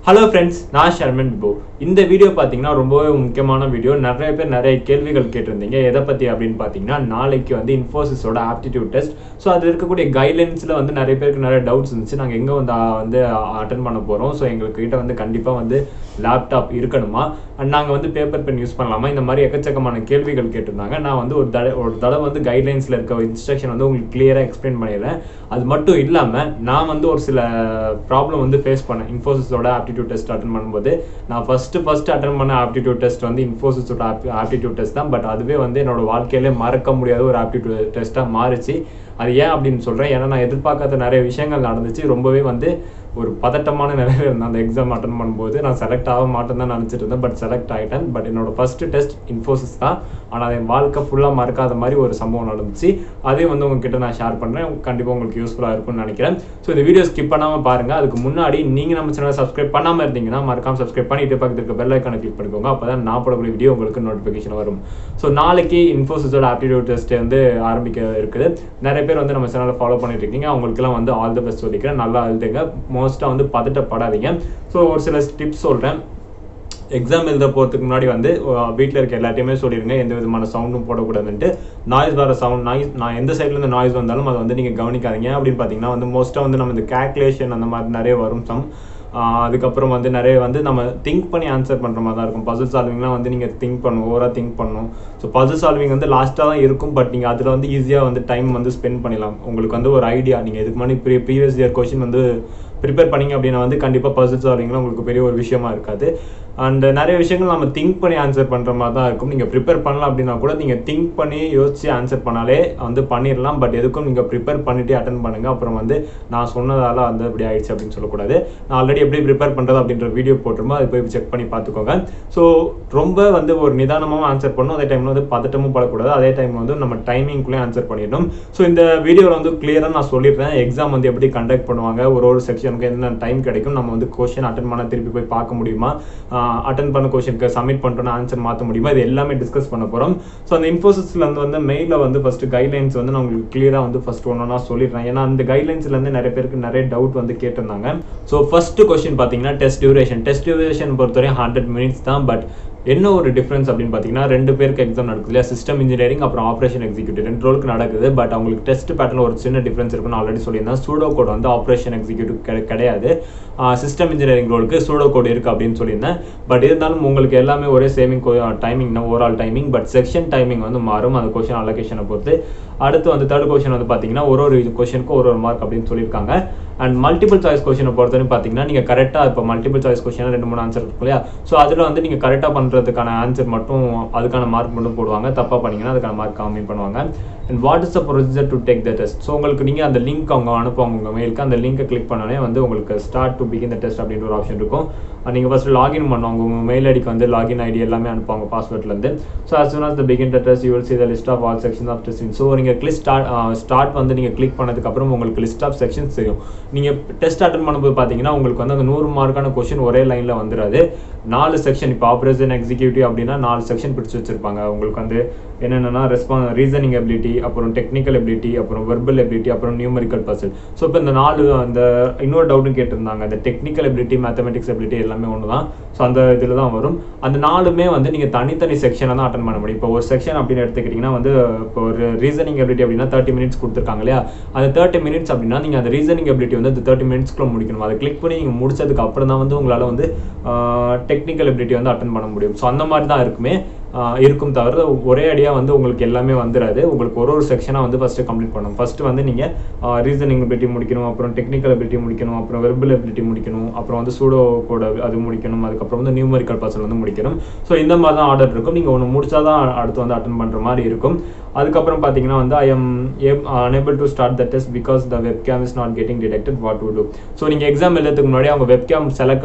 Hello friends நான் ஷர்மன் போ இந்த வீடியோ பார்த்தீங்கன்னா ரொம்பவே முக்கியமான வீடியோ நிறைய பேர் நிறைய கேள்விகள் கேட்டிருந்தீங்க எதை பற்றி அப்படின்னு பார்த்தீங்கன்னா நாளைக்கு வந்து இன்ஃபோசிஸோட ஆப்டிடியூட் டெஸ்ட் ஸோ அது இருக்கக்கூடிய கைட்லைன்ஸில் வந்து நிறைய பேருக்கு நிறைய டவுட்ஸ் இருந்துச்சு நாங்கள் எங்கே வந்து ஆ, வந்து அட்டன் பண்ண போகிறோம் ஸோ எங்களுக்கு கிட்ட வந்து கண்டிப்பாக வந்து லேப்டாப் இருக்கணுமா அண்ட் நாங்கள் வந்து பேப்பர் பென் யூஸ் பண்ணலாமா இந்த மாதிரி எக்கச்சக்கமான கேள்விகள் கேட்டிருந்தாங்க நான் வந்து ஒரு தடவை ஒரு தடவை வந்து கைட்லைன்ஸில் இருக்க இன்ஸ்ட்ரக்ஷன் வந்து உங்களுக்கு கிளியராக எக்ஸ்பிளைன் பண்ணிடுறேன் அது மட்டும் இல்லாமல் நான் வந்து ஒரு சில ப்ராப்ளம் வந்து ஃபேஸ் பண்ணேன் இன்ஃபோசிஸோட ஆப்டிடியூட் டெஸ்ட் அட்டன் பண்ணும்போது நான் ஃபஸ்ட்டு ஃபஸ்ட்டு அட்டன் பண்ண ஆப்டிடியூட் டெஸ்ட் வந்து இன்ஃபோசிஸோட ஆப்டிடியூட் டெஸ்ட் தான் பட் அதுவே வந்து என்னோட வாழ்க்கையிலே மறக்க முடியாத ஒரு ஆப்டிடியூட் டெஸ்ட்டாக மாறிச்சு அது ஏன் அப்படின்னு சொல்கிறேன் ஏன்னா நான் எதிர்பார்க்காத நிறைய விஷயங்கள் நடந்துச்சு ரொம்பவே வந்து ஒரு பதட்டமான நிலையில் இருந்தேன் அந்த எக்ஸாம் அட்டன் பண்ணும்போது நான் செலக்ட் ஆக மாட்டேன் தான் நினச்சிட்டு இருந்தேன் பட் செலக்ட் ஆகிட்டேன் பட் என்னோட ஃபர்ஸ்ட் டெஸ்ட் இன்ஃபோசிஸ் தான் ஆனால் என் வாழ்க்கை ஃபுல்லாக மறக்காத மாதிரி ஒரு சம்பவம் நடந்துச்சு அதே வந்து உங்ககிட்ட நான் ஷேர் பண்ணுறேன் கண்டிப்பாக உங்களுக்கு யூஸ்ஃபுல்லாக இருக்கும்னு நினைக்கிறேன் ஸோ இந்த வீடியோ ஸ்கிப் பண்ணாமல் பாருங்கள் அதுக்கு முன்னாடி நீங்கள் நம்ம சேனலை சப்ஸ்கிரைப் பண்ணாமல் இருந்தீங்கன்னா மறக்காம சப்ஸ்கிரைப் பண்ணிட்டு பக்கத்துல இருக்க பெல் ஐக்கானை கிளிக் பண்ணிக்கோங்க அப்போ தான் நான் போடக்கூடிய வீடியோ உங்களுக்கு நோட்டிஃபிகேஷன் வரும் ஸோ நாளைக்கு இன்ஃபோசிஸோட ஆப்டிடியூட் டெஸ்ட் வந்து ஆரம்பிக்க இருக்குது நிறைய பேர் வந்து நம்ம சேனலை ஃபாலோ பண்ணிட்டு இருக்கீங்க அவங்களுக்குலாம் வந்து ஆல் தி பெஸ்ட் சொல்லிக்கிறேன் நல்லா எழுதுங்க மோஸ்ட்டாக வந்து பதட்டப்படாதீங்க ஸோ ஒரு சில டிப்ஸ் சொல்கிறேன் எக்ஸாம் எழுத போகிறதுக்கு முன்னாடி வந்து வீட்டில் இருக்க எல்லாத்தையுமே சொல்லிடுங்க எந்த விதமான சவுண்டும் போடக்கூடாதுன்ட்டு நாய்ஸ் வர சவுண்ட் நாய்ஸ் நான் எந்த சைட்லேருந்து நாய்ஸ் வந்தாலும் அதை வந்து நீங்கள் கவனிக்காதீங்க அப்படின்னு பார்த்தீங்கன்னா வந்து மோஸ்ட்டாக வந்து நம்ம இந்த கேல்குலேஷன் அந்த மாதிரி நிறைய வரும் சம் அதுக்கப்புறம் வந்து நிறைய வந்து நம்ம திங்க் பண்ணி ஆன்சர் பண்ணுற மாதிரி தான் இருக்கும் பசில் சால்விங்லாம் வந்து நீங்கள் திங்க் பண்ணணும் ஓவராக திங்க் பண்ணணும் ஸோ பசில் சால்விங் வந்து லாஸ்ட்டாக தான் இருக்கும் பட் நீங்கள் அதில் வந்து ஈஸியாக வந்து டைம் வந்து ஸ்பெண்ட் பண்ணலாம் உங்களுக்கு வந்து ஒரு ஐடியா நீங்கள் இதுக்கு முன்னாடி ப்ரீ ப்ரீவியஸ் இயர் கொஷின் வந்து ப்ரிப்பேர் பண்ணீங்க அப்படின்னா வந்து கண்டிப்பாக பசில் சால்விங்லாம் உங்களுக்கு பெரிய ஒரு விஷயமா இருக்காது அண்ட் நிறைய விஷயங்கள் நம்ம திங்க் பண்ணி ஆன்சர் பண்ணுற மாதிரி தான் இருக்கும் நீங்கள் ப்ரிப்பேர் பண்ணலாம் அப்படின்னா கூட நீங்கள் திங்க் பண்ணி யோசிச்சு ஆன்சர் பண்ணாலே வந்து பண்ணிடலாம் பட் எதுக்கும் நீங்கள் ப்ரிப்பேர் பண்ணிட்டு அட்டன் பண்ணுங்கள் அப்புறம் வந்து நான் சொன்னதால வந்து அப்படி ஆயிடுச்சு அப்படின்னு சொல்லக்கூடாது நான் ஆல்ரெடி எப்படி ப்ரிப்பேர் பண்ணுறது அப்படின்ற வீடியோ போட்டிருமோ அதை போய் செக் பண்ணி பார்த்துக்கோங்க ஸோ ரொம்ப வந்து ஒரு நிதானமாகவும் ஆன்சர் பண்ணணும் அதே டைமில் வந்து பதட்டமும் படக்கூடாது அதே டைம் வந்து நம்ம டைமிங்குள்ளே ஆன்சர் பண்ணிடணும் ஸோ இந்த வீடியோவில் வந்து கிளியராக நான் சொல்லிடுறேன் எக்ஸாம் வந்து எப்படி கண்டக்ட் பண்ணுவாங்க ஒரு ஒரு செக்ஷனுக்கு என்ன டைம் கிடைக்கும் நம்ம வந்து கொஷின் அட்டன் பண்ண திருப்பி போய் பார்க்க முடியுமா அட்டன் பண்ண கொஷனுக்கு சப்மிட் பண்ணிட்டோம்னா ஆன்சர் மாற்ற முடியுமா இது எல்லாமே டிஸ்கஸ் பண்ண போகிறோம் ஸோ அந்த இன்ஃபோசிஸ்ல இருந்து வந்து மெயிலில் வந்து ஃபர்ஸ்ட் கைட்லைன்ஸ் வந்து நான் உங்களுக்கு கிளியராக வந்து ஃபர்ஸ்ட் ஒன்று ஒன்றா சொல்லிடுறேன் ஏன்னா அந்த கைட்லைன்ஸ்லேருந்து நிறைய பேருக்கு நிறைய டவுட் வந்து கேட்டிருந்தாங்க ஸோ ஃபர்ஸ்ட் கொஸ்டின் பார்த்தீங்கன்னா டெஸ்ட் டியூரேஷன் டெஸ்ட் டியூரேஷன் பொறுத்தவரையும் ஹண்ட்ரட் மினிட்ஸ் தான் பட் என்ன ஒரு டிஃப்ரென்ஸ் அப்படின்னு பார்த்தீங்கன்னா ரெண்டு பேருக்கு எக்ஸாம் நடக்குது இல்லையா சிஸ்டம் இன்ஜினியரிங் அப்புறம் ஆப்ரேஷன் எக்ஸிக்யூட்டிவ் ரெண்டு ரோலுக்கு நடக்குது பட் அவங்களுக்கு டெஸ்ட் பேட்டர்ல ஒரு சின்ன டிஃப்ரென்ஸ் இருக்குன்னு ஆல்ரெடி சொல்லியிருந்தேன் சூடோ கோட் வந்து ஆப்ரேஷன் எக்ஸிக்யூட்டிவ் கிடையாது சிஸ்டம் இன்ஜினியரிங் ரோலுக்கு சூடோ கோட் இருக்கு அப்படின்னு சொல்லியிருந்தேன் பட் இருந்தாலும் உங்களுக்கு எல்லாமே ஒரே சேமிங் டைமிங் தான் overall timing but section timing வந்து மாறும் அந்த கொஷின் அலோகேஷனை பொறுத்து அடுத்து வந்து தேர்ட் கொஷின் வந்து பார்த்தீங்கன்னா ஒரு ஒரு கொஷனுக்கு ஒரு ஒரு மார்க் அப்படின்னு சொல்லியிருக்காங்க அண்ட் மல்டிபிள் சாய்ஸ் கொஷினை பொறுத்தவரைக்கும் பார்த்தீங்கன்னா நீங்கள் கரெக்டாக இப்போ மல்டிபிள் சாய்ஸ் கொஷின் ரெண்டு மூணு ஆன்சர் இருக்கும் இல்லையா ஸோ அதில் வந்து நீங்கள் கரெக்டாக பண்ணுறதுக்கான ஆன்சர் மட்டும் அதுக்கான மார்க் மட்டும் போடுவாங்க தப்பாக பண்ணீங்கன்னா அதுக்கான மார்க் கம்மி பண்ணுவாங்க and what is the procedure to take the test so உங்களுக்கு நீங்கள் அந்த லிங்க் அவங்க அனுப்புவாங்க உங்கள் மெயிலுக்கு அந்த லிங்கை கிளிக் பண்ணோடனே வந்து உங்களுக்கு start to begin the test அப்படின்ற ஒரு ஆப்ஷன் இருக்கும் நீங்கள் ஃபஸ்ட் லாகின் பண்ணுவாங்க உங்கள் மெயில் ஐடிக்கு வந்து லாகின் ஐடி எல்லாமே அனுப்புவாங்க பாஸ்வேர்ட்லேருந்து so as soon as the begin the test you will see the list of all sections of testing so நீங்கள் கிளிக் ஸ்டார்ட் ஸ்டார்ட் வந்து நீங்கள் கிளிக் பண்ணதுக்கப்புறம் உங்களுக்கு லிஸ்ட் ஆஃப் செக்ஷன்ஸ் தெரியும் நீங்கள் டெஸ்ட் அட்டன் பண்ணும்போது பார்த்தீங்கன்னா உங்களுக்கு வந்து அந்த நூறு மார்க்கான கொஷின் ஒரே லைனில் வந்துடாது நாலு செக்ஷன் இப்போ ஆப்ரேஷன் எக்ஸிக்யூட்டிவ் அப்படின்னா நாலு செக்ஷன் பிடிச்சி வச்சிருப்பாங்க உங்களுக்கு வந்து என்னென்னா ரெஸ்பான் ரீசனிங் எபிலிட்டி அப்புறம் டெக்னிக்கல் எபிலிட்டி அப்புறம் வெர்பல் எபிலிட்டி அப்புறம் நியூமரிக்கல் பர்சல் ஸோ இப்போ இந்த நாலு அந்த இன்னொரு டவுட்டும் கேட்டிருந்தாங்க அந்த டெக்னிக்கல் எபிலிட்டி மேத்தமெட்டிக்ஸ் எபிலிட்டி எல்லாமே ஒன்று தான் ஸோ அந்த இதில் தான் வரும் அந்த நாலுமே வந்து நீங்கள் தனித்தனி செக்ஷனை தான் அட்டன் பண்ண முடியும் இப்போ ஒரு செக்ஷன் அப்படின்னு எடுத்துக்கிட்டிங்கன்னா வந்து இப்போ ஒரு ரீசனிங் எபிலிட்டி அப்படின்னா தேர்ட்டி மினிட்ஸ் கொடுத்துருக்காங்க இல்லையா அந்த தேர்ட்டி மினிட்ஸ் அப்படின்னா நீங்கள் அந்த ரீசனிங் எபிலிட்டி வந்து அந்த தேர்ட்டி மினிட்ஸ்க்குள்ள முடிக்கணும் அதை கிளிக் பண்ணி நீங்கள் முடிச்சதுக்கு அப்புறம் தான் வந்து உங்களால் வந்து டெக்னிக்கல் எபிலிட்டி வந்து அட்டன் பண்ண முடியும் ஸோ அந்த மாதிரி தான் இருக்குமே ஆஹ் இருக்கும் தவிர ஒரே அடியாக வந்து உங்களுக்கு எல்லாமே வந்துடாது உங்களுக்கு ஒரு ஒரு செக்ஷனாக வந்து ஃபஸ்ட்டு கம்ப்ளீட் பண்ணணும் ஃபஸ்ட்டு வந்து நீங்கள் ரீசனிங் எபிலிட்டி முடிக்கணும் அப்புறம் டெக்னிக்கல் எபிலிட்டி முடிக்கணும் அப்புறம் வெர்பல் எபிலிட்டி முடிக்கணும் அப்புறம் வந்து சூடோ கோட அது முடிக்கணும் அதுக்கப்புறம் வந்து நியூமரிக்கல் பர்சன் வந்து முடிக்கணும் ஸோ இந்த மாதிரி தான் ஆர்டர் இருக்கும் நீங்கள் ஒன்று முடிச்சா தான் அடுத்து வந்து அட்டன் பண்ணுற மாதிரி இருக்கும் அதுக்கப்புறம் பார்த்தீங்கன்னா வந்து I am unable to start the test because the webcam is not getting detected what to do so நீங்கள் எக்ஸாம் எழுதுறதுக்கு முன்னாடி அவங்க வெப் கேம் செலக்ட்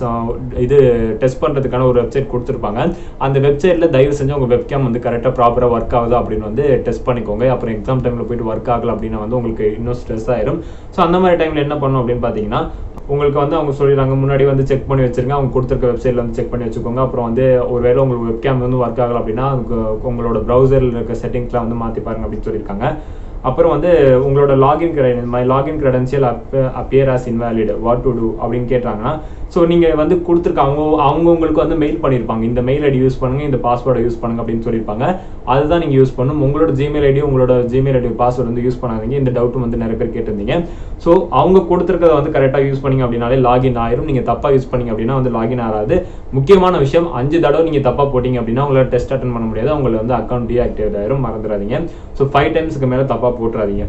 இது டெஸ்ட் பண்ணுறதுக்கான ஒரு வெப்சைட் கொடுத்துருப்பாங்க அந்த வெப்சைட்டில் தயவு செஞ்சு உங்கள் வெப்கேம் வந்து கரெக்டாக ப்ராப்பராக ஒர்க் ஆகுதா அப்படின்னு வந்து டெஸ்ட் பண்ணிக்கோங்க அப்புறம் எக்ஸாம் டைமில் போயிட்டு ஒர்க் ஆகல அப்படின்னா வந்து உங்களுக்கு இன்னும் ஸ்ட்ரெஸ் ஆயிரும் ஸோ அந்த மாதிரி டைமில் என்ன பண்ணும் அப்படின்னு பார்த்தீங்கன்னா உங்களுக்கு வந்து அவங்க சொல்லிடுறாங்க முன்னாடி வந்து செக் பண்ணி வச்சிருங்க அவங்க கொடுத்துருக்க வெப்சைட்ல வந்து செக் பண்ணி வச்சுக்கோங்க அப்புறம் வந்து ஒருவேளை உங்களுக்கு வெப்கேம் வந்து ஒர்க் ஆகல அப்படின்னா அதுக்கு உங்களோட ப்ரௌசரில் இருக்க செட்டிங்ஸ்லாம் வந்து மாற்றி பாருங்க அப்படின்னு சொல்லியிருக்காங்க அப்புறம் வந்து உங்களோட login my login credential appear as invalid what to do அப்படின்னு கேட்டாங்கன்னா ஸோ நீங்கள் வந்து கொடுத்துருக்க அவங்க அவங்க உங்களுக்கு வந்து மெயில் பண்ணியிருப்பாங்க இந்த மெயில் ஐடி யூஸ் பண்ணுங்க இந்த பாஸ்வேர்டை யூஸ் பண்ணுங்க அப்படின்னு சொல்லியிருப்பாங்க அதுதான் நீங்கள் யூஸ் பண்ணணும் உங்களோட ஜிமெயில் ஐடி உங்களோட ஜிமெயில் ஐடி பாஸ்வேர்டு வந்து யூஸ் பண்ணாதீங்க இந்த டவுட்டும் வந்து நிறைய பேர் கேட்டிருந்தீங்க ஸோ அவங்க கொடுத்துருக்கத வந்து கரெக்டாக யூஸ் பண்ணீங்க அப்படின்னாலே லாகின் ஆயிரும் நீங்கள் தப்பாக யூஸ் பண்ணீங்க அப்படின்னா வந்து லாகின் ஆகாது முக்கியமான விஷயம் அஞ்சு தடவை நீங்கள் தப்பாக போட்டீங்க அப்படின்னா உங்களால் டெஸ்ட் அட்டன் பண்ண முடியாது உங்களை வந்து அக்கௌண்ட் டீஆக்டிவேட் ஆயிரும் மறந்துடாதீங்க ஸோ ஃபைவ் டைம்ஸ்க்கு மேலே தப்பாக போட்டுறாதீங்க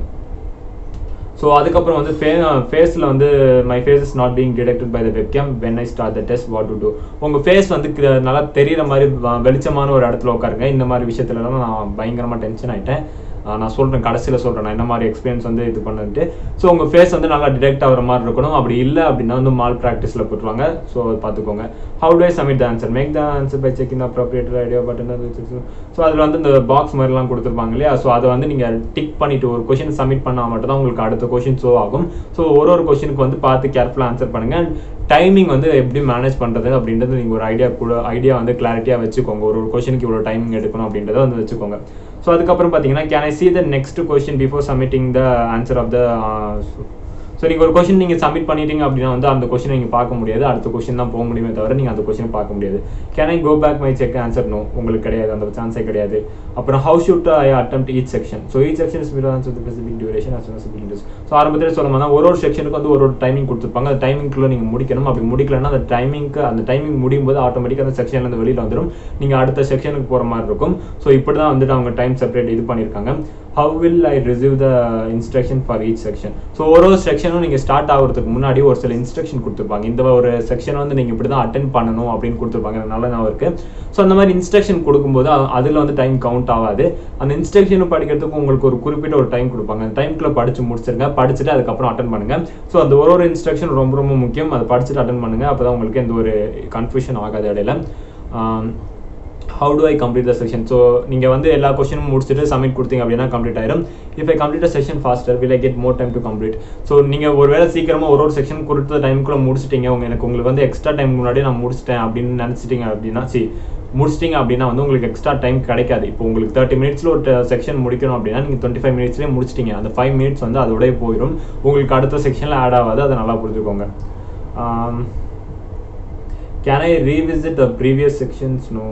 ஸோ அதுக்கப்புறம் வந்து ஃபே ஃபேஸில் வந்து my face is not being detected by the webcam when I start the test what to do உங்கள் ஃபேஸ் வந்து க- நல்லா தெரியிற மாதிரி வ- வெளிச்சமான ஒரு இடத்துல உட்காருங்க இந்த மாதிரி விஷயத்துலலாம் நான் பயங்கரமாக டென்ஷன் ஆகிட்டேன் நான் சொல்கிறேன் கடைசியில் சொல்கிறேன் நான் என்ன மாதிரி எக்ஸ்பீரியன்ஸ் வந்து இது பண்ணிட்டு ஸோ உங்கள் ஃபேஸ் வந்து நல்லா டிடெக்ட் ஆகிற மாதிரி இருக்கணும் அப்படி இல்லை அப்படின்னா வந்து மால் ப்ராக்டிஸில் போட்டுருவாங்க ஸோ பார்த்துக்கோங்க how to I submit the answer make the answer by checking appropriate idea button so அதில் வந்து இந்த பாக்ஸ் மாதிரிலாம் கொடுத்துருப்பாங்க இல்லையா ஸோ அதை வந்து நீங்கள் டிக் பண்ணிட்டு ஒரு கொஷின் சப்மிட் பண்ணால் மட்டும் தான் உங்களுக்கு அடுத்த கொஷின் ஷோ ஆகும் ஸோ ஒரு ஒரு கொஷினுக்கு வந்து பார்த்து கேர்ஃபுல்லாக ஆன்சர் பண்ணுங்க டைமிங் வந்து எப்படி மேனேஜ் பண்ணுறது அப்படின்றது நீங்கள் ஒரு ஐடியா கூட ஐடியா வந்து கிளாரிட்டியாக வச்சுக்கோங்க ஒரு ஒரு கொஷினுக்கு இவ்வளோ டைமிங் எடுக்கணும் அப்படின்றத வந்து வச்சுக்கோங்க ஸோ அதுக்கப்புறம் பார்த்தீங்கன்னா can I see the next question before submitting the answer of the so நீங்கள் ஒரு கொஷின் நீங்கள் சப்மிட் பண்ணிட்டீங்க அப்படின்னா வந்து அந்த கொஷினை நீங்கள் பார்க்க முடியாது அடுத்த கொஷின் தான் போக முடியுமே தவிர நீங்கள் அந்த கொஷினை பார்க்க முடியாது can I go back my check answer no உங்களுக்கு கிடையாது அந்த சான்ஸே கிடையாது அப்புறம் how should I attempt each section so each section is mid answer specific duration as soon as possible. So ஆரம்பத்தில் சொல்லும் போது ஒரு ஒரு செக்ஷனுக்கு வந்து ஒரு ஒரு டைமிங் கொடுத்துருப்பாங்க அந்த டைமிங்க்குள்ள நீங்கள் முடிக்கணும் அப்படி முடிக்கலன்னா அந்த டைமிங்க்கு அந்த டைமிங் முடியும் போது ஆட்டோமேட்டிக்காக அந்த செக்ஷன்லேருந்து வெளியில் வந்துடும் நீங்கள் அடுத்த செக்ஷனுக்கு போகிற மாதிரி இருக்கும் ஸோ இப்படி தான் வந்துட்டு அவங்க டைம் செப்பரேட் இது பண்ணியிருக்காங்க how will I receive the instruction for each section so ஒரு ஒரு செக்ஷனும் நீங்கள் ஸ்டார்ட் ஆகிறதுக்கு முன்னாடி ஒரு சில இன்ஸ்ட்ரக்ஷன் கொடுத்துருப்பாங்க இந்த ஒரு செக்ஷன் வந்து நீங்கள் இப்படி தான் அட்டன் பண்ணணும் அப்படின்னு கொடுத்துருப்பாங்க எனக்கு நல்ல ஞாபகம் இருக்கு ஸோ அந்த மாதிரி இன்ஸ்ட்ரக்ஷன் கொடுக்கும்போது அ- அதில் வந்து டைம் கவுண்ட் ஆகாது அந்த இன்ஸ்ட்ரக்ஷன் படிக்கிறதுக்கு உங்களுக்கு ஒரு குறிப்பிட்ட ஒரு டைம் கொடுப்பாங்க அந்த டைம்குள்ளே படிச்சு முடிச்சிருங்க படிச்சுட்டு அதுக்கப்புறம் அட்டன் பண்ணுங்க ஸோ அந்த ஒரு ஒரு இன்ஸ்ட்ரக்ஷன் ரொம்ப ரொம்ப முக்கியம் அதை படிச்சுட்டு அட்டன் பண்ணுங்க அப்போ தான் உங்களுக்கு எந்த ஒரு கன்ஃபியூஷன் ஆகாது இடையில ஆம், how to I complete the session so நீங்கள் வந்து எல்லா கொஸ்டினும் முடிச்சுட்டு சப்மிட் கொடுத்தீங்க அப்படின்னா கம்ப்ளீட் ஆயிரும் if I complete session faster will I get more time to complete so நீங்கள் ஒருவேளை சீக்கிரமாக ஒரு ஒரு செக்ஷன் கொடுத்த டைமுக்குள்ள முடிச்சிட்டீங்க உங்க எனக்கு உங்களுக்கு வந்து எக்ஸ்ட்ரா டைம் முன்னாடி நான் முடிச்சிட்டேன் அப்படின்னு நினச்சிட்டீங்க அப்படின்னா சி முடிச்சிட்டீங்க அப்படின்னா வந்து உங்களுக்கு எக்ஸ்ட்ரா டைம் கிடைக்காது இப்போ உங்களுக்கு தேர்ட்டி மினிட்ஸில் ஒரு செக்ஷன் முடிக்கணும் அப்படின்னா நீங்கள் டுவெண்ட்டி ஃபைவ் மினிட்ஸ்லேயே முடிச்சிட்டீங்க அந்த ஃபைவ் மினிட்ஸ் வந்து அதோடய போயிடும் உங்களுக்கு அடுத்த செக்ஷனில் ஆட் ஆகாது அதை நல்லா புரிஞ்சுக்கோங்க can I revisit the previous sections no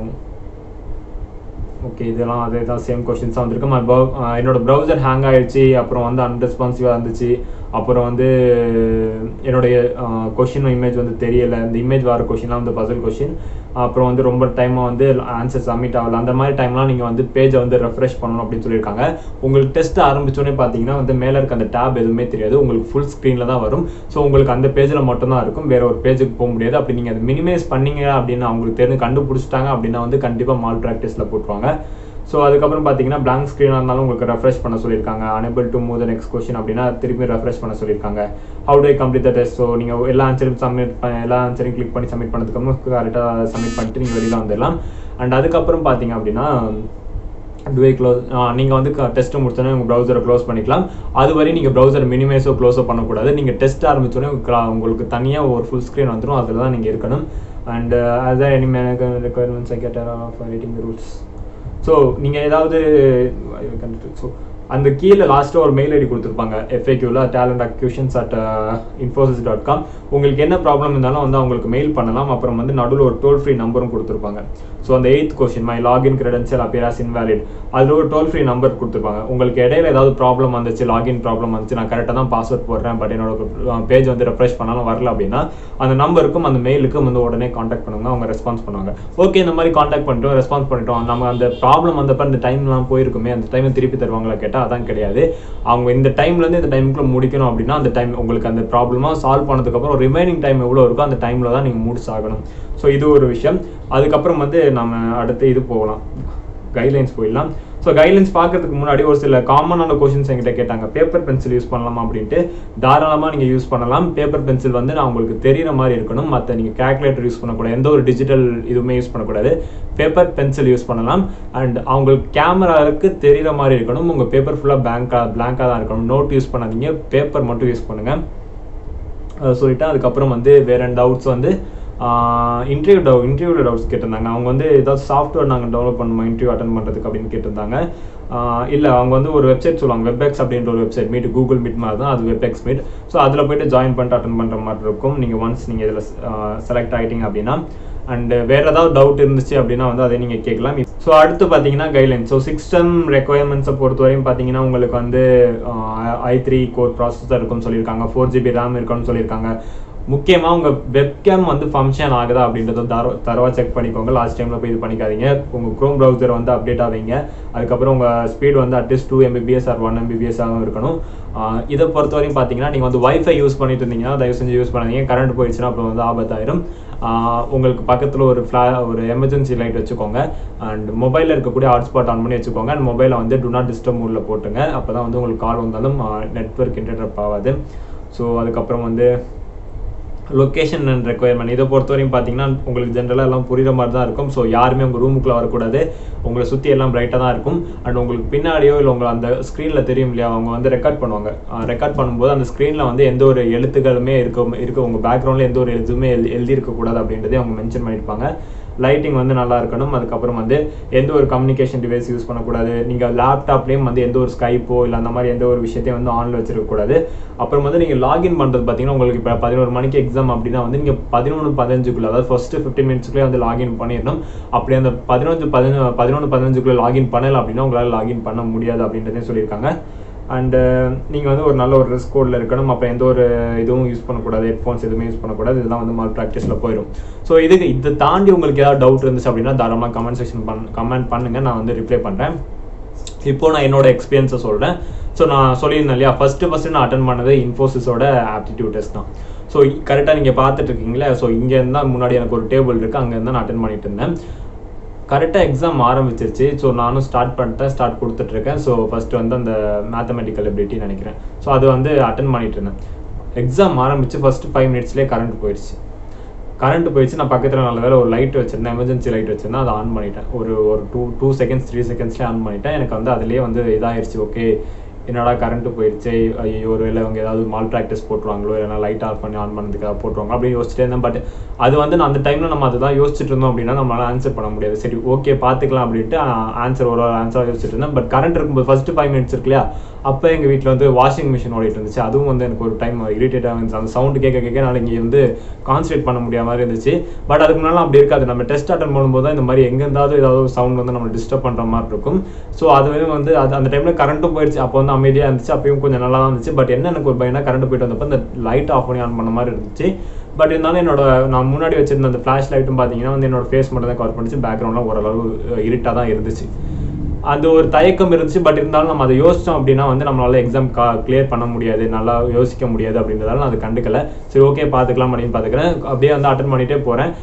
okay இதெல்லாம் அதே தான் சேம் கொஷின்ஸ் தான் வந்திருக்கு my brou- ஆஹ் என்னோட ப்ரௌசர் ஹேங் ஆயிடுச்சு அப்புறம் வந்து அன்ரெஸ்பான்சிவாக இருந்துச்சு அப்புறம் வந்து என்னுடைய கொஷின் இமேஜ் வந்து தெரியல இந்த இமேஜ் வர கொஷின்லாம் வந்து பசல் கொஷின் அப்புறம் வந்து ரொம்ப டைமாக வந்து ஆன்சர் சப்மிட் ஆகல அந்த மாதிரி டைம்லாம் நீங்கள் வந்து பேஜை வந்து ரெஃப்ரெஷ் பண்ணணும் அப்படின்னு சொல்லியிருக்காங்க உங்களுக்கு டெஸ்ட் ஆரம்பிச்சோடனே பார்த்தீங்கன்னா வந்து மேலே இருக்க அந்த டேப் எதுவுமே தெரியாது உங்களுக்கு ஃபுல் ஸ்க்ரீனில் தான் வரும் ஸோ உங்களுக்கு அந்த பேஜில் மட்டும்தான் இருக்கும் வேற ஒரு பேஜுக்கு போக முடியாது அப்படி நீங்கள் அதை மினிமைஸ் பண்ணீங்க அப்படின்னு அவங்களுக்கு தெரிஞ்சு கண்டுபிடிச்சிட்டாங்க அப்படின்னா வந்து கண்டிப்பாக மால் ப்ராக்டிஸில் போட்டுருவாங்க ஸோ அதுக்கப்புறம் பார்த்தீங்கன்னா blank ஸ்க்ரீனாக இருந்தாலும் உங்களுக்கு ரெஃப்ரெஷ் பண்ண சொல்லியிருக்காங்க unable to move the next question அப்படின்னா திருப்பி ரெஃப்ரெஷ் பண்ண சொல்லியிருக்காங்க how do I complete the test so நீங்கள் எல்லா ஆன்சரையும் சப்மிட் எல்லா ஆன்சரையும் கிளிக் பண்ணி சப்மிட் பண்ணதுக்கப்புறம் கரெக்டாக சப்மிட் பண்ணிட்டு நீங்கள் வெளியில் வந்துடலாம் அண்ட் அதுக்கப்புறம் பார்த்தீங்க அப்படின்னா டுவே க்ளோஸ் நீங்கள் வந்து டெஸ்ட்டு முடிச்சோன்னே உங்கள் ப்ரௌசரை க்ளோஸ் பண்ணிக்கலாம் அது வரை நீங்கள் ப்ரௌசர் மினிமைஸோ க்ளோஸோ பண்ணக்கூடாது நீங்கள் டெஸ்ட் ஆரம்பிச்சோடனே உங்களுக்கு தனியாக ஒரு ஃபுல் ஸ்க்ரீன் வந்துடும் அதில் தான் நீங்கள் இருக்கணும் and as any requirements I get for reading the rules so நீங்கள் ஏதாவது ஸோ அந்த கீழே லாஸ்ட்டாக ஒரு மெயில் ஐடி கொடுத்துருப்பாங்க எஃப்ஏக்யூவில் talent acquisitions at Infosys dot com உங்களுக்கு என்ன ப்ராப்ளம் இருந்தாலும் வந்து அவங்களுக்கு மெயில் பண்ணலாம் அப்புறம் வந்து நடுவில் ஒரு டோல் ஃப்ரீ நம்பரும் கொடுத்துருப்பாங்க ஸோ அந்த eight question my login credential appear as invalid அதில் ஒரு டோல் ஃப்ரீ நம்பர் கொடுத்துருப்பாங்க உங்களுக்கு இடையில ஏதாவது ப்ராப்ளம் வந்துச்சு லாகின் ப்ராப்ளம் வந்துச்சு நான் கரெக்டாக தான் பாஸ்வேர்ட் போடுறேன் பட் என்னோட பேஜ் வந்து ரெஃப்ரெஷ் பண்ணாலும் வரல அப்படின்னா அந்த நம்பருக்கும் அந்த மெயிலுக்கும் வந்து உடனே காண்டாக்ட் பண்ணுவாங்க அவங்க ரெஸ்பான்ஸ் பண்ணுவாங்க ஓகே இந்த மாதிரி காண்டாக்ட் பண்ணிட்டோம் ரெஸ்பான்ஸ் பண்ணிட்டோம் நம்ம அந்த ப்ராப்ளம் வந்தப்ப அந்த டைம்லாம் போயிருக்குமே அந்த டைமை திருப்பி தருவாங்களா கேட்டால் அதான் கிடையாது அவங்க இந்த டைம்லேருந்து இந்த டைமுக்குள்ள முடிக்கணும் அப்படின்னா அந்த டைம் உங்களுக்கு அந்த ப்ராப்ளமாக சால்வ் பண்ணதுக்கப்புறம் ரிமைனிங் டைம் எவ்வளோ இருக்கோ அந்த டைமில் தான் நீங்கள் முடிச்சாகணும் ஸோ இது ஒரு விஷயம் அதுக்கப்புறம் வந்து நம்ம அடுத்து இது போகலாம் கைட்லைன்ஸ் போயிடலாம் ஸோ கைட்லைன்ஸ் பார்க்கறதுக்கு முன்னாடி ஒரு சில காமனான கொஷின்ஸ் என்கிட்ட கேட்டாங்க பேப்பர் பென்சில் யூஸ் பண்ணலாமா அப்படின்ட்டு தாராளமாக நீங்கள் யூஸ் பண்ணலாம் பேப்பர் பென்சில் வந்து நான் உங்களுக்கு தெரியிற மாதிரி இருக்கணும் மற்ற நீங்கள் கேல்குலேட்டர் யூஸ் பண்ணக்கூடாது எந்த ஒரு டிஜிட்டல் இதுவுமே யூஸ் பண்ணக்கூடாது பேப்பர் பென்சில் யூஸ் பண்ணலாம் அண்ட் அவங்களுக்கு கேமராவுக்கு தெரியிற மாதிரி இருக்கணும் உங்கள் பேப்பர் ஃபுல்லாக பேங்காக பிளாங்காக தான் இருக்கணும் நோட் யூஸ் பண்ணாதீங்க பேப்பர் மட்டும் யூஸ் பண்ணுங்கள் சொல்லிட்டேன் அதுக்கப்புறம் வந்து வேற டவுட்ஸ் வந்து இன்டர்வியூ டவு இன்டர்வியூவில் டவுட்ஸ் கேட்டிருந்தாங்க அவங்க வந்து ஏதாவது சாஃப்ட்வேர் நாங்கள் டெவலப் பண்ணுமா இன்டர்வியூ அட்டன் பண்ணுறதுக்கு அப்படின்னு கேட்டிருந்தாங்க இல்லை அவங்க வந்து ஒரு வெப்சைட் சொல்லுவாங்க வெப்எக்ஸ் அப்படின்ற ஒரு வெப்சைட் மீட் கூகுள் மீட் மாதிரி தான் அது வெப்எக்ஸ் மீட் ஸோ அதில் போயிட்டு ஜாயின் பண்ணிட்டு அட்டன் பண்ணுற மாதிரி இருக்கும் நீங்கள் ஒன்ஸ் நீங்கள் இதில் செலக்ட் ஆகிட்டீங்க அப்படின்னா அண்ட் வேறு ஏதாவது டவுட் இருந்துச்சு அப்படின்னா வந்து அதை நீங்கள் கேட்கலாம் ஸோ அடுத்து பார்த்தீங்கன்னா கைட்லைன் ஸோ சிஸ்டம் ரெக்குயர்மெண்ட்ஸை பொறுத்தவரையும் பார்த்தீங்கன்னா உங்களுக்கு வந்து ஐ த்ரீ கோர் ப்ராசஸர் இருக்கும்னு சொல்லியிருக்காங்க ஃபோர் ஜிபி ரேம் இருக்கும்னு சொல்லியிருக்காங்க முக்கியமாக உங்கள் வெப்கேம் வந்து ஃபங்க்ஷன் ஆகுதா அப்படின்றத தர தரவா செக் பண்ணிக்கோங்க லாஸ்ட் டைமில் போய் இது பண்ணிக்காதீங்க உங்கள் க்ரோம் ப்ரௌசர் வந்து அப்டேட் ஆவீங்க அதுக்கப்புறம் உங்கள் ஸ்பீட் வந்து at least two Mbps or one எம்பிபிஎஸ்ஸாகவும் இருக்கணும் இதை பொறுத்தவரையும் பார்த்தீங்கன்னா நீங்கள் வந்து வைஃபை யூஸ் பண்ணிட்டு இருந்தீங்கன்னா தயவு செஞ்சு யூஸ் பண்ணாதீங்க கரண்ட் போயிடுச்சுன்னா அப்புறம் வந்து ஆபத்தாயிரும் உங்களுக்கு பக்கத்தில் ஒரு ஃப்ளா ஒரு எமர்ஜென்சி லைட் வச்சுக்கோங்க அண்ட் மொபைலில் இருக்கக்கூடிய ஹாட்ஸ்பாட் ஆன் பண்ணி வச்சுக்கோங்க அண்ட் மொபைலை வந்து டு நாட் டிஸ்டர்ப் மூடில் போட்டுங்க அப்போ தான் வந்து உங்களுக்கு கால் வந்தாலும் நெட்ஒர்க் இன்டர்டப் ஆகாது ஸோ அதுக்கப்புறம் வந்து லொக்கேஷன் அண்ட் ரெக்குயர்மெண்ட் இதை பொறுத்தவரையும் பார்த்தீங்கன்னா உங்களுக்கு ஜென்ரலாக எல்லாம் புரியுற மாதிரி தான் இருக்கும் ஸோ யாருமே உங்கள் ரூமுக்குள்ளே வரக்கூடாது உங்களை சுற்றி எல்லாம் பிரைட்டாக தான் இருக்கும் அண்ட் உங்களுக்கு பின்னாடியோ இல்லை உங்களை அந்த ஸ்க்ரீனில் தெரியும் இல்லையா அவங்க வந்து ரெக்கார்ட் பண்ணுவாங்க ரெக்கார்ட் பண்ணும்போது அந்த ஸ்க்ரீனில் வந்து எந்த ஒரு எழுத்துக்களுமே இருக்க இருக்க உங்கள் பேக்ரவுண்டில் எந்த ஒரு எழுத்துமே எழு எழுதி இருக்கக்கூடாது அப்படின்றதே அவங்க மென்ஷன் பண்ணியிருப்பாங்க லைட்டிங் வந்து நல்லா இருக்கணும் அதுக்கப்புறம் வந்து எந்த ஒரு கம்யூனிகேஷன் டிவைஸ் யூஸ் பண்ணக்கூடாது நீங்கள் லேப்டாப்லேயும் வந்து எந்த ஒரு ஸ்கைப்போ இல்லை அந்த மாதிரி எந்த ஒரு விஷயத்தையும் வந்து ஆனில் வச்சிருக்கக்கூடாது அப்புறம் வந்து நீங்கள் லாகின் பண்ணுறது பார்த்தீங்கன்னா உங்களுக்கு இப்போ பதினோரு மணிக்கு எக்ஸாம் அப்படின்னா வந்து நீங்கள் பதினொன்று பதினஞ்சுக்குள்ளே அதாவது ஃபஸ்ட்டு ஃபிஃப்டீன் மினிட்ஸ்க்குள்ளே வந்து லாகின் பண்ணிடணும் அப்படி அந்த பதினொன்று பதினொன்று பதினொன்று பதினஞ்சுக்குள்ளே லாகின் பண்ணல அப்படின்னா உங்களால் லாகின் பண்ண முடியாது அப்படின்றதையும் சொல்லியிருக்காங்க அண்டு நீங்கள் வந்து ஒரு நல்ல ஒரு ட்ரெஸ் கோடில் இருக்கணும் அப்போ எந்த ஒரு இதுவும் யூஸ் பண்ணக்கூடாது ஹெட்ஃபோன்ஸ் எதுவுமே யூஸ் பண்ணக்கூடாது இதெல்லாம் வந்து மால் ப்ராக்டிஸில் போயிடும் ஸோ இதுக்கு இதை தாண்டி உங்களுக்கு ஏதாவது டவுட் இருந்துச்சு அப்படின்னா தாராளமாக கமெண்ட் செக்ஷன் பண் கமெண்ட் பண்ணுங்கள் நான் வந்து ரிப்ளை பண்ணுறேன் இப்போ நான் என்னோட எக்ஸ்பீரியன்ஸை சொல்கிறேன் ஸோ நான் சொல்லியிருந்தேன் இல்லையா ஃபஸ்ட்டு ஃபஸ்ட்டு நான் அட்டன் பண்ணது இன்ஃபோசிஸோட ஆப்டிடியூட் டெஸ்ட் தான் ஸோ கரெக்டாக நீங்கள் பார்த்துட்டு இருக்கீங்களா ஸோ இங்கே இருந்தால் முன்னாடி எனக்கு ஒரு டேபிள் இருக்குது அங்கே இருந்தால் நான் அட்டன் பண்ணிட்டு இருந்தேன் கரெக்டாக எக்ஸாம் ஆரம்பிச்சிருச்சு ஸோ நானும் ஸ்டார்ட் பண்ணிட்டேன் ஸ்டார்ட் கொடுத்துட்ருக்கேன் ஸோ ஃபஸ்ட்டு வந்து அந்த மேத்தமெட்டிக்கல் எபிலிட்டி நினைக்கிறேன் ஸோ அது வந்து அட்டன் பண்ணிட்டு இருந்தேன் எக்ஸாம் ஆரம்பித்து ஃபஸ்ட்டு ஃபைவ் மினிட்ஸ்லேயே கரண்ட் போயிடுச்சு கரண்ட் போயிடுச்சு நான் பக்கத்தில் நல்ல வேலை ஒரு லைட் வச்சிருந்தேன் எமர்ஜென்சி லைட் வச்சிருந்தேன் அதை ஆன் பண்ணிட்டேன் ஒரு ஒரு டூ டூ செகண்ட்ஸ் த்ரீ செகண்ட்ஸ்லேயே ஆன் பண்ணிட்டேன் எனக்கு வந்து அதுலேயே வந்து இதாகிடுச்சு ஓகே என்னடா கரண்ட் போயிடுச்சு ஐயோ ஒரு வேலை அவங்க ஏதாவது மால் ப்ராக்டிஸ் போட்டுருவாங்களோ இல்லைனா லைட் ஆஃப் பண்ணி ஆன் பண்ணதுக்காக போட்டுருவாங்க அப்படின்னு யோசிச்சுட்டே இருந்தேன் பட் அது வந்து நான் அந்த டைமில் நம்ம அதுதான் யோசிச்சுட்டு இருந்தோம் அப்படின்னா நம்மளால ஆன்சர் பண்ண முடியாது சரி ஓகே பார்த்துக்கலாம் அப்படின்ட்டு ஆன்சர் ஒரு ஒரு ஆன்சராக யோசிச்சுட்டு இருந்தேன் பட் கரண்ட் இருக்கும்போது ஃபஸ்ட்டு ஃபைவ் மினிட்ஸ் இருக்கு இல்லையா அப்போ எங்கள் வீட்டில் வந்து வாஷிங் மிஷின் ஓடிட்டு இருந்துச்சு அதுவும் வந்து எனக்கு ஒரு டைம் இரிட்டேட்டாக இருந்துச்சு அந்த சவுண்டு கேட்க கேட்க என்னால் இங்கே வந்து கான்சன்ட்ரேட் பண்ண முடியாத மாதிரி இருந்துச்சு பட் அதுக்கு முன்னாடி அப்படி இருக்காது நம்ம டெஸ்ட் அட்டன் பண்ணும்போது தான் இந்த மாதிரி எங்கே இருந்தாவது ஏதாவது சவுண்ட் வந்து நம்ம டிஸ்டர்ப் பண்ணுற மாதிரி இருக்கும் ஸோ அது வந்து அது அந்த டைமில் கரண்ட்டும் போயிடுச்சு அப்போ வந்து அமைதியாக இருந்துச்சு அப்பயும் கொஞ்சம் நல்லா தான் இருந்துச்சு பட் என்ன எனக்கு ஒரு பயனா கரண்ட் போயிட்டு வந்தப்போ இந்த லைட் ஆஃப் பண்ணி ஆன் பண்ண மாதிரி இருந்துச்சு பட் இருந்தாலும் என்னோட நான் முன்னாடி வச்சிருந்த அந்த ஃப்ளாஷ் லைட்டும் பார்த்தீங்கன்னா வந்து என்னோட ஃபேஸ் மட்டும் தான் கவர் பண்ணிச்சு பேக்ரவுண்ட்லாம் ஓரளவு இருட்டாக தான் இருந்துச்சு அது ஒரு தயக்கம் இருந்துச்சு பட் இருந்தாலும் நம்ம அதை யோசிச்சோம் அப்படின்னா வந்து நம்மளால எக்ஸாம் கா கிளியர் பண்ண முடியாது நல்லா யோசிக்க முடியாது அப்படின்றதால நான் அது கண்டுக்கல சரி ஓகே பார்த்துக்கலாம் அப்படின்னு பார்த்துக்கிறேன் அப்படியே வந்து அட்டன் பண்ணிட்டே போகிறேன்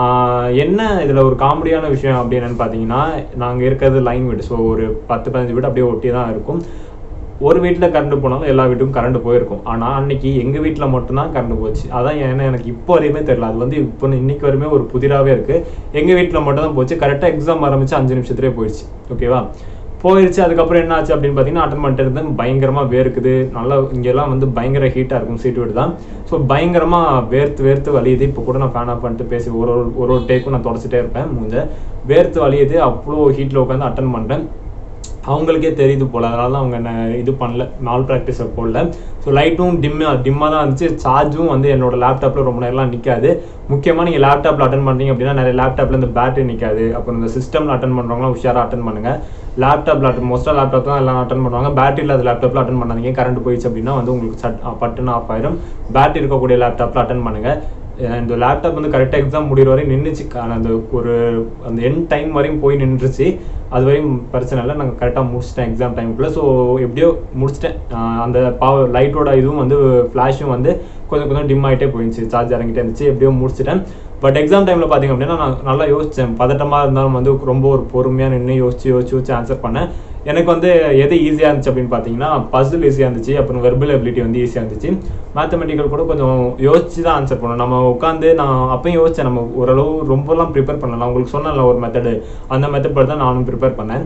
என்ன இதில் ஒரு காமெடியான விஷயம் அப்படி என்னன்னு பார்த்தீங்கன்னா நாங்கள் இருக்கிறது லைன் வீடு ஸோ ஒரு பத்து பதினஞ்சு வீடு அப்படியே ஒட்டி தான் இருக்கும் ஒரு வீட்டில் கரண்ட் போனாலும் எல்லா வீட்டுக்கும் கரண்ட் போயிருக்கும் ஆனால் அன்னைக்கு எங்கள் வீட்டில் மட்டும்தான் கரண்ட் போச்சு அதான் ஏன்னா எனக்கு இப்போ வரையுமே தெரியல அது வந்து இப்போ இன்னைக்கு வரையுமே ஒரு புதிராகவே இருக்குது எங்கள் வீட்டில் மட்டும் தான் போச்சு கரெக்டாக எக்ஸாம் ஆரம்பிச்சு அஞ்சு நிமிஷத்துலேயே போயிடுச்சு ஓகேவா போயிடுச்சு அதுக்கப்புறம் என்ன ஆச்சு அப்படின்னு பார்த்தீங்கன்னா அட்டன் பண்ணிட்டு இருந்தேன் பயங்கரமாக வேர்க்குது நல்லா இங்கெல்லாம் வந்து பயங்கர ஹீட்டாக இருக்கும் சீட் வீடு தான் ஸோ பயங்கரமாக வேர்த்து வேர்த்து வலியுது இப்போ கூட நான் ஃபேன் ஆஃப் பண்ணிட்டு பேசி ஒரு ஒரு ஒரு ஒரு டேக்கும் நான் தொடச்சிட்டே இருப்பேன் மூஞ்ச வேர்த்து வலியுது அவ்வளோ ஹீட்டில் உட்காந்து அட்டன் பண்ணுறேன் அவங்களுக்கே தெரியுது போல் அதனால தான் அவங்க என்ன இது பண்ணல நாள் ப்ராக்டிஸை போடல ஸோ லைட்டும் டிம்மாக டிம்மாக தான் இருந்துச்சு சார்ஜும் வந்து என்னோட லேப்டாப்பில் ரொம்ப நேரம்லாம் நிற்காது முக்கியமாக நீங்கள் லேப்டாப்பில் அட்டன் பண்ணுறீங்க அப்படின்னா நிறைய லேப்டாப்பில் இந்த பேட்டரி நிற்காது அப்புறம் இந்த சிஸ்டமில் அட்டன் பண்ணுறவங்களாம் உஷாராக அட்டன் பண்ணுங்கள் லேப்டாப்பில் அட்டன் மோஸ்ட்டாக லேப்டாப் தான் எல்லாம் அட்டன் பண்ணுவாங்க பேட்டரி இல்லாத லேப்டாப்பில் அட்டன் பண்ணாதீங்க கரண்ட் போயிடுச்சு அப்படின்னா வந்து உங்களுக்கு சட் பட்டுன்னு ஆஃப் ஆயிரும் பேட்டரி இருக்கக்கூடிய லேப்டாப்பில் அட்டன் பண்ணுங்கள் இந்த லேப்டாப் வந்து கரெக்டாக எக்ஸாம் முடிகிற வரையும் நின்றுச்சு அந்த ஒரு அந்த என் டைம் வரையும் போய் நின்றுச்சு அது வரையும் பிரச்சனை இல்லை நாங்கள் கரெக்டாக முடிச்சிட்டேன் எக்ஸாம் டைமுக்குள்ளே ஸோ எப்படியோ முடிச்சிட்டேன் அந்த பவர் லைட்டோட இதுவும் வந்து ஃப்ளாஷும் வந்து கொஞ்சம் கொஞ்சம் டிம் ஆகிட்டே போயிடுச்சு சார்ஜ் இறங்கிட்டே இருந்துச்சு எப்படியோ முடிச்சிட்டேன் பட் எக்ஸாம் டைமில் பார்த்தீங்க அப்படின்னா நான் நல்லா யோசித்தேன் பதட்டமாக இருந்தாலும் வந்து ரொம்ப ஒரு பொறுமையாக நின்று யோசிச்சு யோசிச்சு யோசிச்சு ஆன்சர் பண்ணேன் எனக்கு வந்து எது ஈஸியாக இருந்துச்சு அப்படின்னு பார்த்தீங்கன்னா பசில் ஈஸியாக இருந்துச்சு அப்புறம் வெர்பல் எபிலிட்டி வந்து ஈஸியாக இருந்துச்சு மேத்தமெட்டிக்கல் கூட கொஞ்சம் யோசிச்சு தான் ஆன்சர் பண்ணணும் நம்ம உட்காந்து நான் அப்பயும் யோசித்தேன் நம்ம ஓரளவு ரொம்பலாம் ப்ரிப்பேர் பண்ணலாம் உங்களுக்கு சொன்னல ஒரு மெத்தடு அந்த மெத்தட் படி தான் நானும் ப்ரிப்பேர் பண்ணேன்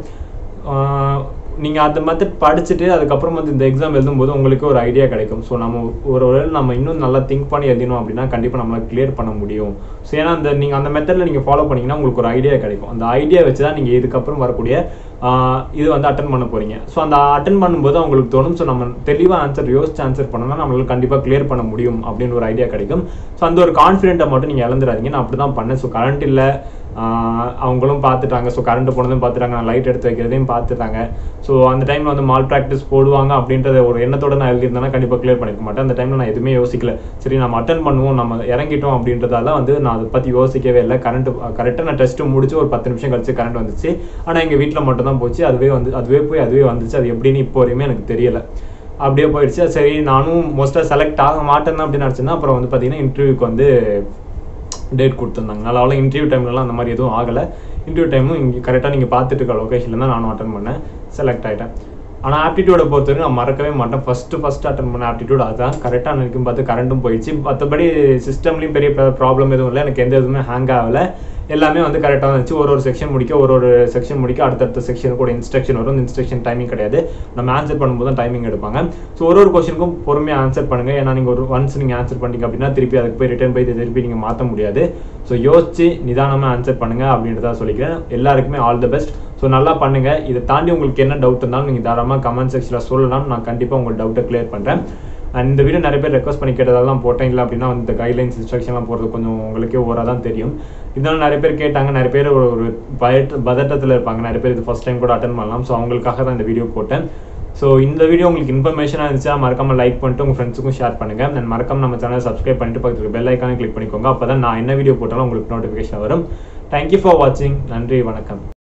நீங்கள் அந்த மெத்தட் படிச்சுட்டு அதுக்கப்புறம் வந்து இந்த எக்ஸாம் எழுதும்போது உங்களுக்கு ஒரு ஐடியா கிடைக்கும் ஸோ நம்ம ஒரு வேளை நம்ம இன்னும் நல்லா திங்க் பண்ணி எழுதினோம் அப்படின்னா கண்டிப்பாக நம்மளால் கிளியர் பண்ண முடியும் ஸோ ஏன்னா அந்த நீங்கள் அந்த மெத்தடில் நீங்கள் ஃபாலோ பண்ணிங்கன்னா உங்களுக்கு ஒரு ஐடியா கிடைக்கும் அந்த ஐடியா வச்சு தான் நீங்கள் இதுக்கப்புறம் வரக்கூடிய ஆஹ் இது வந்து அட்டன் பண்ண போறீங்க ஸோ அந்த அட்டன் பண்ணும்போது அவங்களுக்கு தோணும் ஸோ நம்ம தெளிவாக ஆன்சர் யோசிச்சு ஆன்சர் பண்ணோம்னா நம்மளால கண்டிப்பாக கிளியர் பண்ண முடியும் அப்படின்னு ஒரு ஐடியா கிடைக்கும் ஸோ அந்த ஒரு கான்ஃபிடென்ட்டை மட்டும் நீங்கள் இழந்துடாதீங்க நான் அப்படி தான் பண்ணேன் ஸோ கரண்ட் இல்லை ஆஹ் அவங்களும் பார்த்துட்டாங்க ஸோ கரண்ட் போனதும் பார்த்துட்டாங்க நான் லைட் எடுத்து வைக்கிறதையும் பார்த்துட்டாங்க ஸோ அந்த டைமில் வந்து மால் ப்ராக்டிஸ் போடுவாங்க அப்படின்றத ஒரு எண்ணத்தோட நான் எழுதியிருந்தேன்னா கண்டிப்பாக கிளியர் பண்ணிருக்க மாட்டேன் அந்த டைமில் நான் எதுவுமே யோசிக்கல சரி நம்ம அட்டன் பண்ணுவோம் நம்ம இறங்கிட்டோம் அப்படின்றதால வந்து நான் அதை பற்றி யோசிக்கவே இல்லை கரண்ட் கரெக்டாக நான் டெஸ்ட்டு முடிச்சு ஒரு பத்து நிமிஷம் கழிச்சு கரண்ட் வந்துச்சு ஆனால் எங்கள் வீட்டில் மட்டும் தான் போச்சு அதுவே வந்து அதுவே போய் அதுவே வந்துச்சு அது எப்படின்னு இப்போ வரையுமே எனக்கு தெரியல அப்படியே போயிடுச்சு சரி நானும் மோஸ்ட்டாக செலக்ட் ஆக மாட்டேன் அப்படின்னு நினச்சேன்னா அப்புறம் வந்து பார்த்தீங்கன்னா இன்டர்வியூக்கு வந்து டேட் கொடுத்துருந்தாங்க அதனால இன்டர்வியூ டைம்லலாம் அந்த மாதிரி எதுவும் ஆகலை இன்டர்வியூ டைமும் இங்கே கரெக்டாக நீங்கள் பார்த்துட்டு இருக்க லொக்கேஷனில் தான் நானும் அட்டன் பண்ணேன் செலக்ட் ஆகிட்டேன் ஆனால் ஆப்டிடியூடை பொறுத்தவரைக்கும் நான் மறக்கவே மாட்டேன் ஃபஸ்ட்டு ஃபஸ்ட்டு அட்டன் பண்ண ஆப்டிடியூட் அதுதான் கரெக்டாக நினைக்கும் பார்த்து கரண்ட்டும் போயிடுச்சு மற்றபடி சிஸ்டம்லேயும் பெரிய ப்ராப்ளம் எதுவும் இல்லை எனக்கு எந்த எதுவுமே ஹேங் ஆகலை எல்லாமே வந்து கரெக்டாக இருந்துச்சு ஒரு ஒரு செக்ஷன் முடிக்க ஒரு ஒரு செக்ஷன் முடிக்க அடுத்தடுத்த செக்ஷனுக்கு ஒரு இன்ஸ்ட்ரக்ஷன் வரும் இன்ஸ்ட்ரக்ஷன் டைமிங் கிடையாது நம்ம ஆன்சர் பண்ணும்போது தான் டைமிங் எடுப்பாங்க ஸோ ஒரு ஒரு கொஸ்டினுக்கும் பொறுமையாக ஆன்சர் பண்ணுங்க ஏன்னா நீங்கள் ஒரு ஒன்ஸ் நீங்கள் ஆன்சர் பண்ணீங்க அப்படின்னா திருப்பி அதுக்கு போய் ரிட்டர்ன் போய் திருப்பி நீங்கள் மாற்ற முடியாது ஸோ யோசிச்சு நிதானமாக ஆன்சர் பண்ணுங்க அப்படின்றத சொல்லிக்கிறேன் எல்லாருக்குமே ஆல் தி பெஸ்ட் ஸோ நல்லா பண்ணுங்க இதை தாண்டி உங்களுக்கு என்ன டவுட் இருந்தாலும் நீங்கள் தாராளமாக கமெண்ட் செக்ஷனில் சொல்லலாம் நான் கண்டிப்பாக உங்கள் டவுட்டை கிளியர் பண்ணுறேன் அண்ட் இந்த வீடியோ நிறைய பேர் ரெக்வஸ்ட் பண்ணி கேட்டதெல்லாம் போட்டேன் இல்லை அப்படின்னா வந்து இந்த கைட்லைன்ஸ் இன்ஸ்ட்ரக்ஷன்லாம் போகிறது கொஞ்சம் உங்களுக்கே ஓராக தான் தெரியும் இதனால நிறைய பேர் கேட்டாங்க நிறைய பேர் ஒரு ஒரு பயட் பதட்டத்தில் இருப்பாங்க நிறைய பேர் இது ஃபஸ்ட் டைம் கூட அட்டன் பண்ணலாம் ஸோ அவங்களுக்காக தான் இந்த வீடியோ போட்டேன் ஸோ இந்த வீடியோ உங்களுக்கு இன்ஃபர்மேஷனாக இருந்துச்சா மறக்காம லைக் பண்ணிட்டு உங்கள் ஃப்ரெண்ட்ஸுக்கும் ஷேர் பண்ணுங்க அண்ட் மறக்காம நம்ம சேனலை சப்ஸ்கிரைப் பண்ணிட்டு பக்கத்தில் பெல் ஐக்கானே கிளிக் பண்ணிக்கோங்க அப்போ தான் நான் என்ன வீடியோ போட்டாலும் உங்களுக்கு நோட்டிஃபிகேஷன் வரும் தேங்க்யூ ஃபார் வாட்சிங் நன்றி வணக்கம்